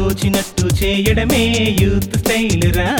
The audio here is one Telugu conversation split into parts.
తోచినట్టు చేయడమే యూత్ స్టైల్ రా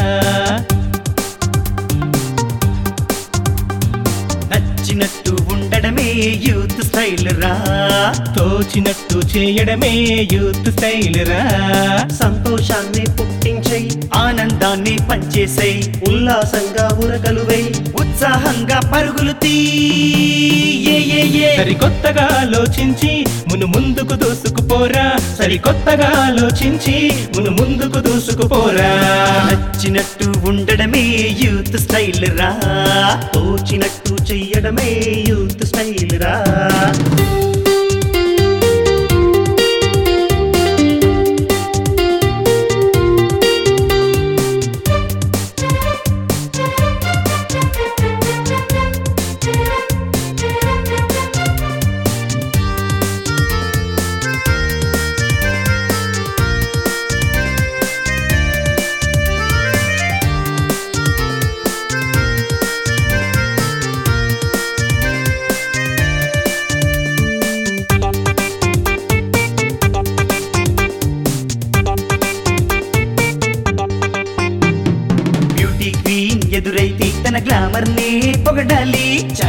నచ్చినట్టు ఉండడమే యూత్ స్టైల్ రా తోచినట్టు చేయడమే యూత్ స్టైల్ రా సంతోషాన్ని పుట్టించై ఆనందాన్ని పంచేసై ఉల్లాసంగా ఉరకలువై ఉత్సాహంగా పరుగులు తీ ఏ, ఏ, ఏ. సరికొత్తగా ఆలోచించి మును ముందుకు దూసుకుపోరా సరికొత్తగా ఆలోచించి మును ముందుకు దూసుకుపోరా నచ్చినట్టు ఉండడమే యూత్ స్టైల్ రా తోచినట్టు చెయ్యడమే యూత్ స్టైల్ రా బ్యూటీ క్వీన్ ఎదురైతే తన గ్లామర్ నే పొగడాలి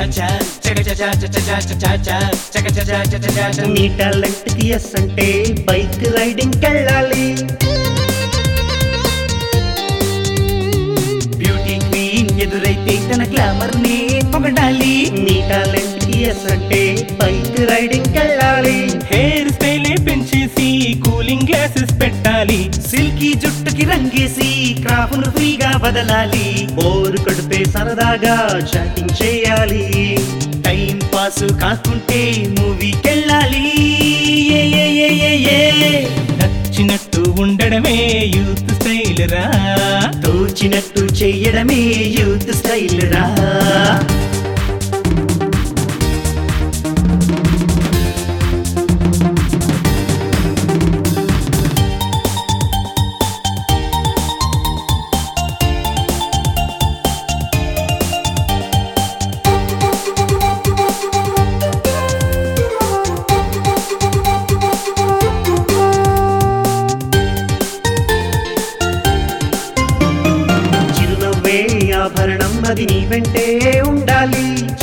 నీ టాలెంట్ కి ఎస్ అంటే బైక్ రైడింగ్ కెళ్ళాలి బ్యూటీ క్వీన్ ఎదురైతే తన గ్లామర్ నే పొగడాలి నీ టాలెంట్ కి ఎస్ అంటే బైక్ రైడింగ్ కెళ్ళాలి హెయిర్ స్టైలే పెంచేసి కూలింగ్ గ్లాసెస్ పెట్టాలి సిల్కీ జుట్టుకి రంగేసి క్రాఫ్ను ఫ్రీగా వదలాలి బోరు కడితే సరదాగా చాటింగ్ చేయాలి టైం పాస్ కాకుంటే మూవీకెళ్ళాలి ఏ, ఏ, ఏ, ఏ, ఏ. నచ్చినట్టు ఉండడమే యూత్ స్టైల్ రా తోచినట్టు చెయ్యడమే యూత్ స్టైల్ రా చిరునవ్వే ఆభరణం అది నీ వెంటే ఉండాలి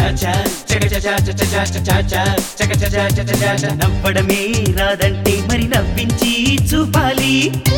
నవ్వడమే రాదంటే మరి నవ్వించి చూపాలి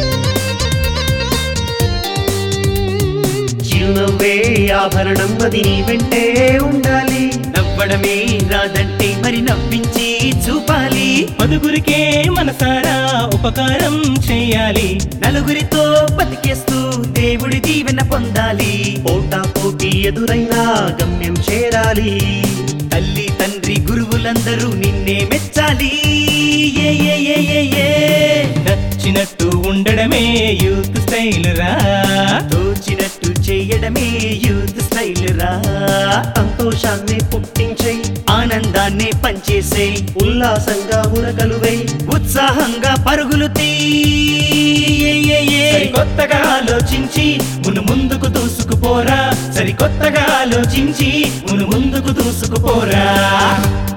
చిరునవ్వే ఆభరణం అది నీ వెంటే ఉండాలి నవ్వడమే రాదంటే మరి నవ్వించి చూపాలి పదుగురికే మనసారా ఉపకారం చేయాలి నలుగురితో బతికేస్తూ దేవుడి దీవెన పొందాలి పోటా పోటీ ఎదురైనా గమ్యం చేరాలి తల్లి తండ్రి గురువులందరూ నిన్నే మెచ్చాలి ఏ, ఏ, ఏ, ఏ, ఏ. నచ్చినట్టు ఉండడమే యూత్ స్టైల్ రా తోచినట్టు చేయడమే యూత్ స్టైల్ రా సంతోషాన్ని పుట్టించై ఆనందాన్ని పంచేసై ఉల్లాసంగా ఉరకలువై ఉత్సాహంగా పరుగులు తీ ఏ, ఏ, ఏ. సరికొత్తగా ఆలోచించి మును ముందుకు దూసుకుపోరా సరికొత్తగా ఆలోచించి మును ముందుకు దూసుకుపోరా